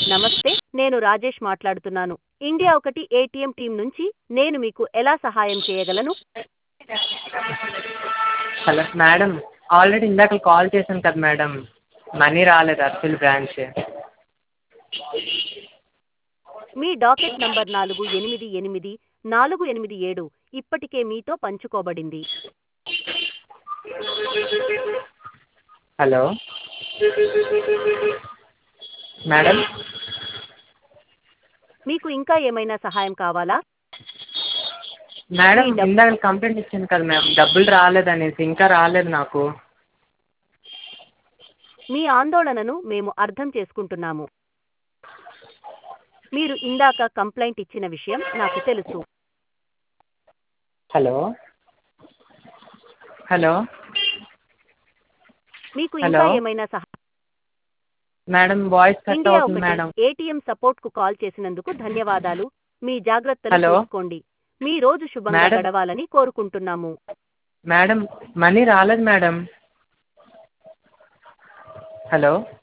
నమస్తే నేను రాజేష్ మాట్లాడుతున్నాను ఇండియా ఒకటి ఏటీఎం టీం నుంచి నేను మీకు ఎలా సహాయం చేయగలను హలో మేడం ఆల్రెడీ ఇందాక కాల్ చేశాను కదా మేడం మనీ రాలేదు అర్సుల్ బ్రాంచ్ మీ డాకెట్ నంబర్ నాలుగు ఎనిమిది ఎనిమిది నాలుగు ఎనిమిది ఏడు ఇప్పటికే మీతో పంచుకోబడింది హలో మేడం మీకు ఇంకా ఏమైనా సహాయం కావాలా మేడం మీ డబ్బు- ఇందాక కంప్లైంట్ ఇచ్చాను కదా మ్యామ్ డబ్బులు రాలేదనేసి ఇంకా రాలేదు నాకు మీ ఆందోళనను మేము అర్థం చేసుకుంటున్నాము మీరు ఇందాక కంప్లైంట్ ఇచ్చిన విషయం నాకు తెలుసు హలో హలో మీకు ఇంకా హలో. ఏమైనా సహాయం మేడం వాయిస్ కట్ ఇండియా అవుతుంది ఒకటి మేడం ఏటీఎం సపోర్ట్ కు కాల్ చేసినందుకు ధన్యవాదాలు మీ జాగ్రత్తలు హలో. చూసుకోండి మీ రోజు శుభంగా మేడం. గడవాలని కోరుకుంటున్నాము మేడం మనీ రాలేదు మేడం హలో